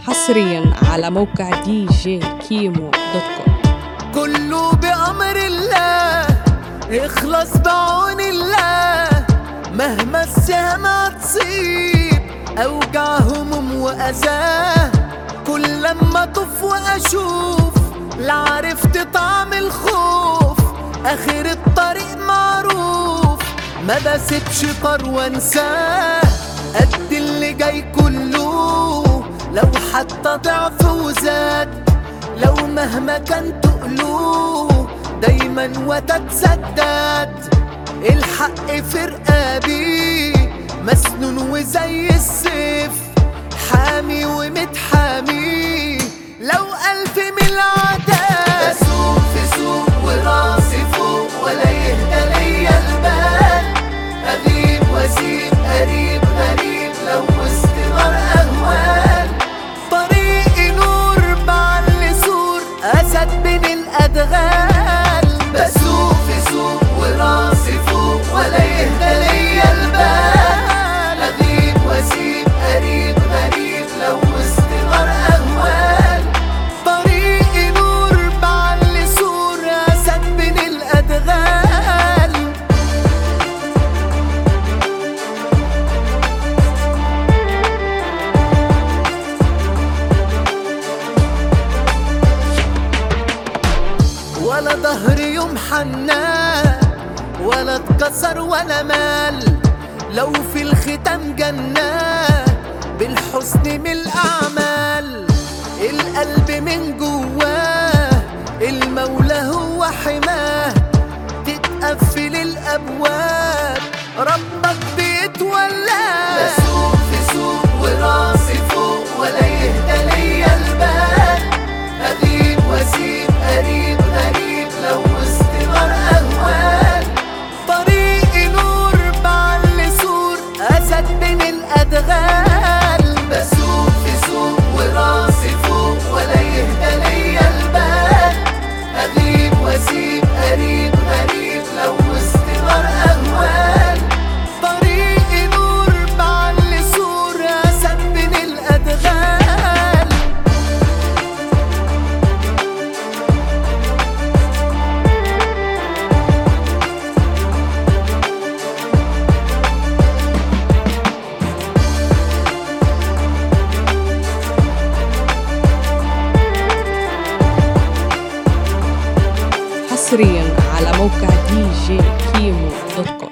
حصريا على موقع دي جي كيمو دوت كوم كله بأمر الله اخلص بعون الله مهما السهم تصيب أوجع هموم وأذاه كل لما طف وأشوف لا عرفت طعم الخوف آخر الطريق معروف ما بسيبش طار وانساه قد اللي جاي كله لو حتى ضعف وزاد لو مهما كان تقلوه دايما وتتسدد الحق في رقابي مسنون وزي السيف حامي ومتحامي لو ألف من العداد أسوق في سوق وراسي فوق ولا يهدى ليا البال أغيب وأسيب قريب غريب لو وسط نار أهوال طريقي نور بعلي سور أسد بين الأدغال بسوق في سوق وراسي فوق ولا يهدى ليا البال أغيب وأسيب قريب غريب لو وسط نار أهوال طريقي نور بعلي سور أسد بين الأدغال ولا ظهر يوم حناه ولا اتكسر ولا مال لو في الختام جناه بالحسن من الأعمال القلب من جواه المولى هو حماه تتقفل الأبواب ربك بيتولاه بسوق في سوق وراسي فوق ولا يهدى ليا البال أغيب وأسيب قريب غريب لو وسط نار أهوال طريقي نور بعلي سور أسد بين الأدغال بسوق في سوق وراسي فوق ولا يهدى ليا البال أغيب وأسيب قريب غريب لو وسط نار أهوال طريقي نور بعلي سور أسد بين الأدغال حصريا على موقع دي جي كيمو دوت كوم